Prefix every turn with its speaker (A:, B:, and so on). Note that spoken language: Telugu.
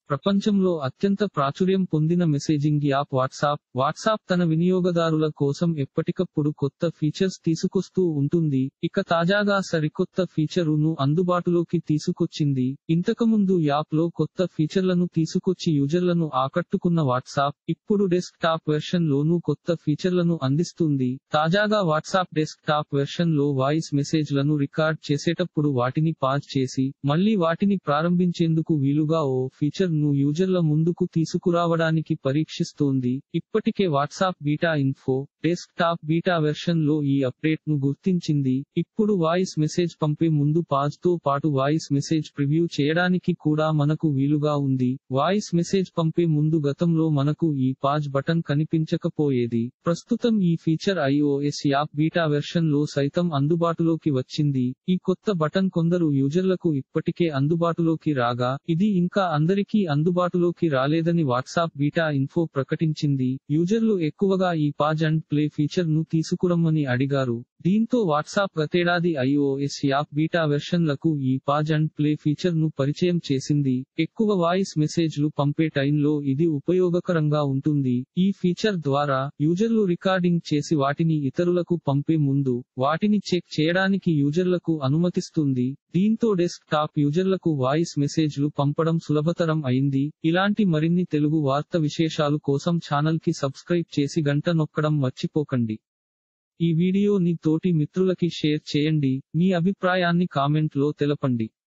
A: ప్రపంచంలో అత్యంత ప్రాచుర్యం పొందిన మెసేజింగ్ యాప్ వాట్సాప్ వాట్సాప్ తన వినియోగదారుల కోసం ఎప్పటికప్పుడు కొత్త ఫీచర్స్ తీసుకొస్తూ ఉంటుంది ఇక తాజాగా సరికొత్త ఫీచరును అందుబాటులోకి తీసుకొచ్చింది ఇంతకుముందు యాప్ లో కొత్త ఫీచర్లను తీసుకొచ్చి యూజర్లను ఆకట్టుకున్న వాట్సాప్ ఇప్పుడు డెస్క్ టాప్ వెర్షన్ లోనూ కొత్త ఫీచర్లను అందిస్తుంది తాజాగా వాట్సాప్ డెస్క్ టాప్ వెర్షన్ లో వాయిస్ మెసేజ్ లను రికార్డ్ చేసేటప్పుడు వాటిని పాజ్ చేసి మళ్ళీ వాటిని ప్రారంభించేందుకు వీలుగా ఓ ఫీచర్ ను యూజర్ల ముందుకు తీసుకురావడానికి పరీక్షిస్తోంది ఇప్పటికే WhatsApp beta info desktop beta version లో ఈ అప్డేట్ ను గుర్తించింది ఇప్పుడు వాయిస్ మెసేజ్ పంపే ముందు పాజ్ తో పాటు వాయిస్ మెసేజ్ ప్రివ్యూ చేయడానికి కూడా మనకు వీలుగా ఉంది వాయిస్ మెసేజ్ పంపే ముందు గతంలో మనకు ఈ పాజ్ బటన్ కనిపించకపోయేది ప్రస్తుతం ఈ feature iOS app beta version లో సైతం అందుబాటులోకి వచ్చింది ఈ కొత్త బటన్ కొందరు యూజర్లకు ఇప్పటికే అందుబాటులోకి రాగా ఇది ఇంకా అందరికీ అందుబాటులోకి రాలేదని వాట్సాప్ బీటా ఇన్ఫో ప్రకటించింది యూజర్లు ఎక్కువగా ఈ పాజ్ అండ్ ప్లే ఫీచర్ ను తీసుకురమ్మని అడిగారు దీంతో వాట్సాప్ గతేడాది iOS యాప్ బీటా వెర్షన్లకు ఈ పాజ్ అండ్ ప్లే ఫీచర్ ను పరిచయం చేసింది ఎక్కువ వాయిస్ మెసేజ్లు పంపే టైంలో ఇది ఉపయోగకరంగా ఉంటుంది ఈ ఫీచర్ ద్వారా యూజర్లు రికార్డింగ్ చేసి వాటిని ఇతరులకు పంపే ముందు వాటిని చెక్ చేయడానికి యూజర్లకు అనుమతిస్తుంది దీంతో డెస్క్ టాప్ యూజర్లకు వాయిస్ మెసేజ్లు పంపడం సులభతరం అయింది ఇలాంటి మరిన్ని తెలుగు వార్త విశేషాలు కోసం ఛానల్ కి సబ్స్క్రైబ్ చేసి గంట నొక్కడం మర్చిపోకండి ఈ వీడియోని తోటి మిత్రులకి షేర్ చేయండి మీ అభిప్రాయాన్ని కామెంట్ లో తెలపండి